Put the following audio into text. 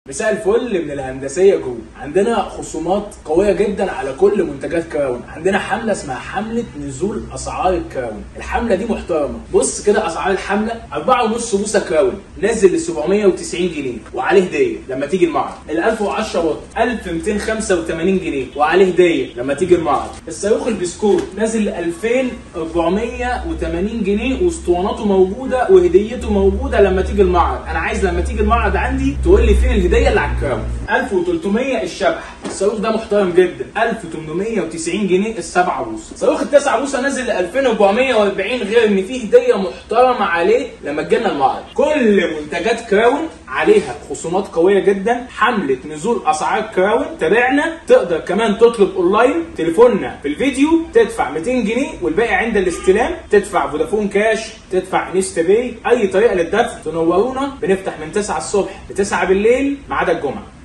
مساء الفل من الهندسيه جروب عندنا خصومات قويه جدا على كل منتجات كراون عندنا حمله اسمها حمله نزول اسعار الكراون الحمله دي محترمه بص كده اسعار الحمله 4.5 بوصه كراون نازل ل 790 جنيه وعليه هديه لما تيجي المعرض ال 1010 واط 1285 جنيه وعليه هديه لما تيجي المعرض الصاروخ البسكوت نازل ل 2480 جنيه واسطواناته موجوده وهديته موجوده لما تيجي المعرض انا عايز لما تيجي المعرض عندي تقول لي فين الهديه اللي على الكراون 1300 الشبح الصاروخ ده محترم جدا 1890 جنيه السبعة بوصه صاروخ التسعة بوصه نازل ل 2440 غير ان فيه هديه محترمه عليه لما تجينا المعرض كل منتجات كراون عليها خصومات قويه جدا حمله نزول اسعار كراون تابعنا تقدر كمان تطلب اونلاين تليفوننا في الفيديو تدفع 200 جنيه والباقي عند الاستلام تدفع فودافون كاش تدفع انستا باي اي طريقه للدفع تنورونا بنفتح من 9 الصبح ل 9 بالليل ما عدا الجمعه